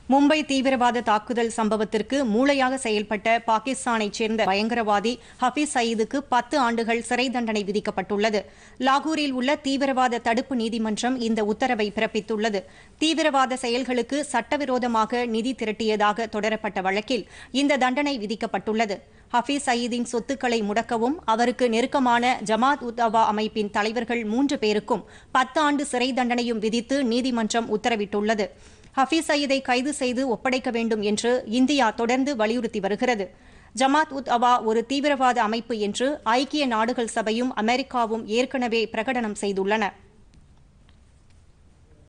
மும்பை தீவிரவாத தாக்குதல் சம்பவத்திற்கு மூளையாக செயல்பட்ட பாகிஸ்தானைச் சேர்ந்த பயங்கரவாதி ஹபீஸ் சயீதுக்கு பத்து ஆண்டுகள் சிறை தண்டனை விதிக்கப்பட்டுள்ளது லாகூரில் உள்ள தீவிரவாத தடுப்பு நீதிமன்றம் இந்த உத்தரவை பிறப்பித்துள்ளது தீவிரவாத செயல்களுக்கு சட்டவிரோதமாக நிதி திரட்டியதாக தொடரப்பட்ட வழக்கில் இந்த தண்டனை விதிக்கப்பட்டுள்ளது ஹபீஸ் சயீதின் சொத்துக்களை முடக்கவும் அவருக்கு நெருக்கமான ஜமாத் உத் தவா அமைப்பின் தலைவர்கள் மூன்று பேருக்கும் பத்து ஆண்டு சிறை தண்டனையும் விதித்து நீதிமன்றம் உத்தரவிட்டுள்ளது ஹபீஸ் சயீதை கைது செய்து ஒப்படைக்க வேண்டும் என்று இந்தியா தொடர்ந்து வலியுறுத்தி வருகிறது ஜமாத் உத் அவா ஒரு தீவிரவாத அமைப்பு என்று ஐக்கிய நாடுகள் சபையும் அமெரிக்காவும் ஏற்கனவே பிரகடனம் செய்துள்ளன